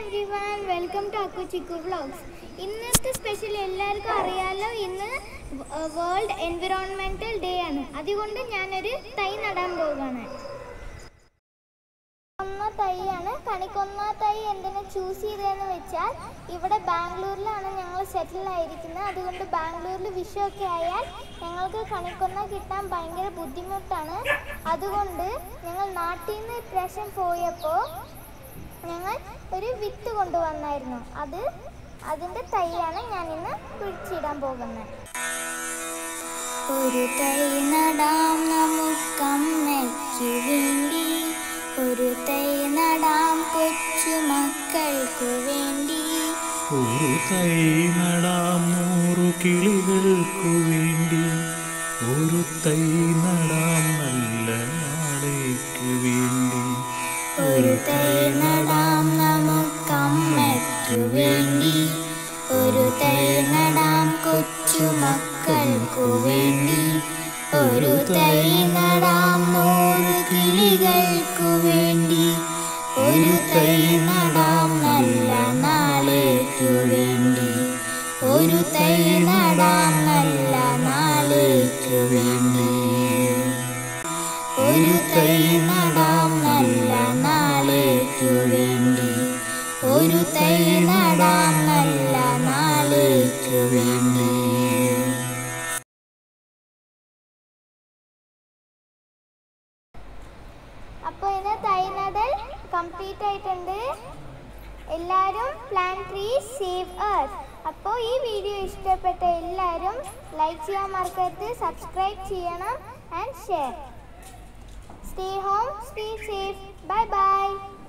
every everyone welcome to Akku Chikku vlogs ഇന്നത്തെ special എല്ലാവർക്കും അറിയാലോ ഇന്ന് വേൾഡ് എൻവിറോൺമെന്റൽ ഡേ ആണ് അതുകൊണ്ട് ഞാനൊരു തൈ നടാൻ പോവുകയാണ് കൊന്ന തൈയാണ് കണിക്കൊന്ന തൈ എന്തിനാ ചൂസ് ചെയ്തതെന്ന് വെച്ചാൽ ഇവിടെ ബാംഗ്ലൂരിലാണ് ഞങ്ങൾ സെറ്റിൽ ആയിരിക്കുന്നത് അതുകൊണ്ട് ബാംഗ്ലൂരിൽ വിഷുവൊക്കെ ആയാൽ ഞങ്ങൾക്ക് കണിക്കൊന്ന കിട്ടാൻ ഭയങ്കര ബുദ്ധിമുട്ടാണ് അതുകൊണ്ട് ഞങ്ങൾ നാട്ടിൽ നിന്ന് ഇപ്രാവശ്യം പോയപ്പോൾ ഞങ്ങൾ ഒരു വിത്ത് കൊണ്ടുവന്നായിരുന്നു അത് അതിൻ്റെ തൈയാണ് ഞാൻ ഇന്ന് കുഴിച്ചിടാൻ പോകുന്നത് ഒരു തൈ നടാം നമുക്കമ്മയ്ക്ക് വേണ്ടി ഒരു തൈ നടാം കൊച്ചു മക്കൾക്കു വേണ്ടി ഒരു തൈ നടാം നൂറു കിളികൾക്കു വേണ്ടി ഒരു തൈ നടാം നല്ല നാളേക്ക് വേണ്ടി ഒരു തൈ നടാം നമുക്കമ്മയ്ക്കു വേണ്ടി ഒരു തൈ നടാം കൊച്ചു മക്കൾക്കു വേണ്ടി ഒരു തൈ നടാം നൂറ് കിളികൾക്കു വേണ്ടി ഒരു തൈ നടാം നല്ല നാളേക്കു വേണ്ടി ഒരു തൈ നടാം നല്ല നാളേക്കു വേണ്ടി ഒരു തൈ നടാം നല്ല നാളേക്കു വേണ്ടി ഒരു തൈ നടാം നല്ല നാളേക്കു വേണ്ടി അപ്പോൾ ഇന്ന് തൈ നടൽ കംപ്ലീറ്റ് ആയിട്ടുണ്ട് എല്ലാവരും പ്ലാൻ ട്രീ സേവ് എർത്ത് അപ്പോൾ ഈ വീഡിയോ ഇഷ്ടപ്പെട്ട എല്ലാവരും ലൈക്ക് ചെയ്യാൻ മറക്കരുത് സബ്സ്ക്രൈബ് ചെയ്യണം and share stay home stay safe bye by